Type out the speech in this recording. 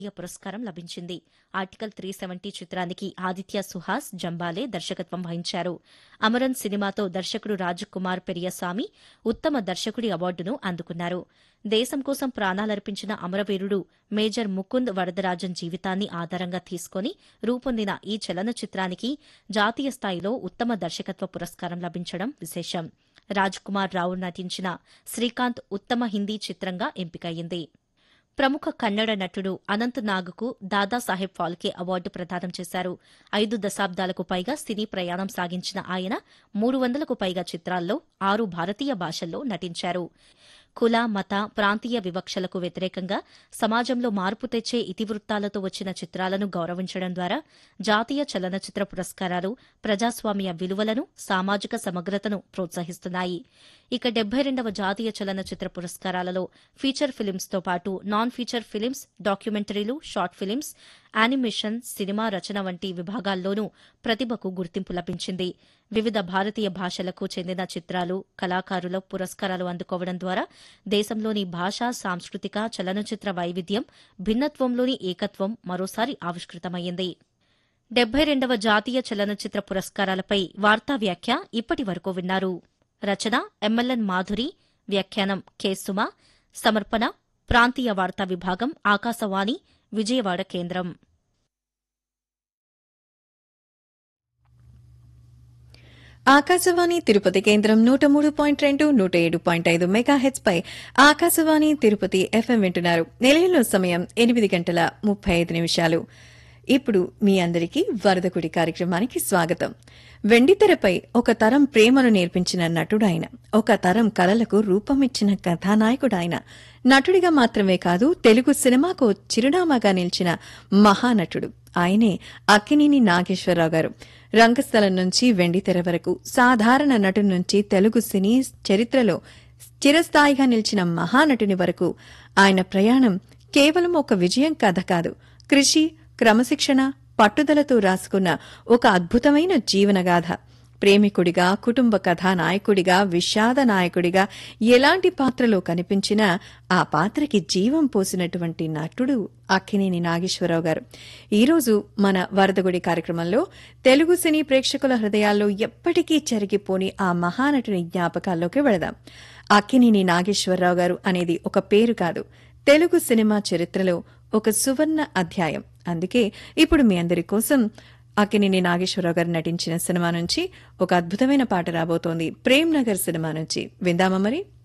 జాతీయ పురస్కారం లభించింది ఆర్టికల్ త్రీ సెవెంటీ చిత్రానికి ఆదిత్య సుహాస్ జంబాలే దర్శకత్వం వహించారు అమరన్ సినిమాతో దర్శకుడు రాజకుమార్ పెరియస్వామి ఉత్తమ దర్శకుడి అవార్డును అందుకున్నారు దేశం కోసం ప్రాణాలర్పించిన అమరవీరుడు మేజర్ ముకుంద్ వరదరాజన్ జీవితాన్ని ఆధారంగా తీసుకుని రూపొందిన ఈ చలనచిత్రానికి జాతీయ స్థాయిలో ఉత్తమ దర్శకత్వ పురస్కారం లభించడం విశేషం రాజ్కుమార్ రావు నటించిన శ్రీకాంత్ ఉత్తమ హిందీ చిత్రంగా ఎంపికయ్యింది ప్రముఖ కన్నడ నటుడు అనంత్ నాగ్కు దాదాసాహెబ్ ఫాల్కే అవార్డు ప్రదానం చేశారు ఐదు దశాబ్దాలకు పైగా సినీ ప్రయాణం సాగించిన ఆయన మూడు వందలకు పైగా చిత్రాల్లో ఆరు భారతీయ భాషల్లో నటించారు కుల మత ప్రాంతీయ వివక్షలకు వ్యతిరేకంగా సమాజంలో మార్పు తెచ్చే ఇతివృత్తాలతో వచ్చిన చిత్రాలను గౌరవించడం ద్వారా జాతీయ చలనచిత్ర పురస్కారాలు ప్రజాస్వామ్య విలువలను సామాజిక సమగ్రతను ప్రోత్సహిస్తున్నాయి ఇక డెబ్బై రెండవ జాతీయ చలనచిత్ర పురస్కారాలలో ఫీచర్ ఫిలిమ్స్తో పాటు non feature films documentaries short films animation cinema రచన వంటి విభాగాల్లోనూ ప్రతిభకు గుర్తింపు లభించింది వివిధ భారతీయ భాషలకు చెందిన చిత్రాలు కళాకారుల పురస్కారాలు అందుకోవడం ద్వారా దేశంలోని భాషా సాంస్కృతిక చలనచిత్ర వైవిధ్యం భిన్నత్వంలోని ఏకత్వం మరోసారి ఆవిష్కృతమైంది డెబ్బై రెండవ జాతీయ చలనచిత్ర పురస్కారాలపై వార్తా వ్యాఖ్య ఇప్పటి వరకు విన్నారు రచన ఎంఎల్ఎన్ మాధురి వ్యాఖ్యానం కె సుమ సమర్పణ ప్రాంతీయ వార్తా విభాగం ఆకాశవాణి విజయవాడ కేంద్రం ఆకాశవాణి తిరుపతి కేంద్రం నూట మూడు పాయింట్ రెండు నూట ఏడు పాయింట్ ఐదు మెగాహెచ్ పై ఆకాశవాణి తిరుపతి ఎఫ్ఎం వింటున్నారు నిలయంలో సమయం ఎనిమిది గంటల ముప్పై ఐదు నిమిషాలు ఇప్పుడు మీ అందరికీ వరదకుడి కార్యక్రమానికి స్వాగతం వెండితెరపై ఒక తరం ప్రేమను నేర్పించిన నటుడాయన ఒక తరం కలలకు రూపమిచ్చిన కథానాయకుడాయన నటుడిగా మాత్రమే కాదు తెలుగు సినిమాకు చిరునామాగా నిలిచిన మహానటుడు ఆయనే అక్కినేని నాగేశ్వరరావు గారు రంగస్థలం నుంచి వెండితెర వరకు సాధారణ నటుడి నుంచి తెలుగు సినీ చరిత్రలో చిరస్థాయిగా నిలిచిన మహానటుని వరకు ఆయన ప్రయాణం కేవలం ఒక విజయం కథ కాదు కృషి క్రమశిక్షణ పట్టుదలతో రాసుకున్న ఒక అద్భుతమైన జీవనగాథ ప్రేమికుడిగా కుటుంబ కథానాయకుడిగా విషాద నాయకుడిగా ఎలాంటి పాత్రలో కనిపించినా ఆ పాత్రకి జీవం పోసినటువంటి నటుడు అక్కినేని నాగేశ్వరరావు గారు ఈరోజు మన వరదగుడి కార్యక్రమంలో తెలుగు సినీ ప్రేక్షకుల హృదయాల్లో ఎప్పటికీ చెరిగిపోని ఆ మహానటుని జ్ఞాపకాల్లోకి వెళదాం అక్కినేని నాగేశ్వరరావు గారు అనేది ఒక పేరు కాదు తెలుగు సినిమా చరిత్రలో ఒక సువర్ణ అధ్యాయం అందుకే ఇప్పుడు మీ అందరి కోసం అక్కినేని నాగేశ్వరరావు గారు నటించిన సినిమా నుంచి ఒక అద్భుతమైన పాట రాబోతోంది ప్రేమ్ నగర్ సినిమా నుంచి విందామా మరి